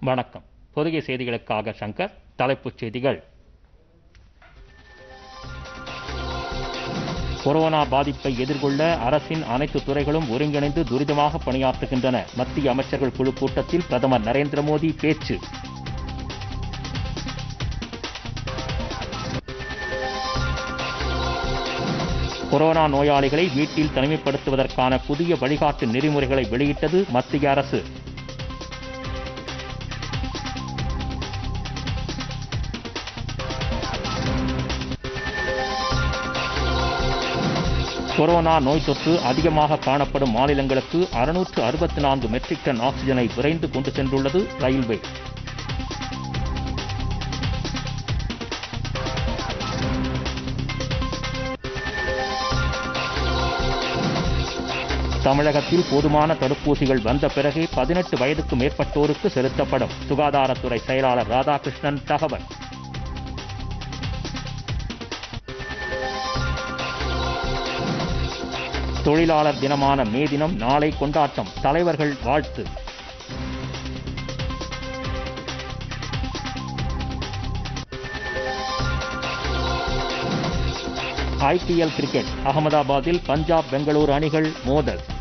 வணக்கம் பொதிகை செய்திகளுக்காக சங்கர் தலைப்புச் செய்திகள் கொரோனா பாதிப்பை எதிர்கொள்ள அரசின் அனைத்து துறைகளும் ஒருங்கிணைந்து துரிதமாக பணியாற்றுகின்றன மத்திய அமைச்சர்கள் குழு கூட்டத்தில் பிரதமர் நரேந்திர மோடி பேச்சு கொரோனா நோயாளிகளை வீட்டில் தனிமைப்படுத்துவதற்கான புதிய வழிகாட்டு நெறிமுறைகளை வெளியிட்டது மத்திய அரசு கொரோனா நோய் தொற்று அதிகமாக காணப்படும் மாநிலங்களுக்கு அறுநூற்று அறுபத்தி நான்கு மெட்ரிக் டன் ஆக்சிஜனை விரைந்து கொண்டு சென்றுள்ளது ரயில்வே தமிழகத்தில் போதுமான தடுப்பூசிகள் வந்த பிறகே பதினெட்டு வயதுக்கு மேற்பட்டோருக்கு செலுத்தப்படும் சுகாதாரத்துறை செயலாளர் ராதாகிருஷ்ணன் தகவல் தொழிலாளர் தினமான மே தினம் நாளை கொண்டாட்டம் தலைவர்கள் வாழ்த்து ஐபிஎல் கிரிக்கெட் அகமதாபாத்தில் பஞ்சாப் பெங்களூரு அணிகள் மோதல்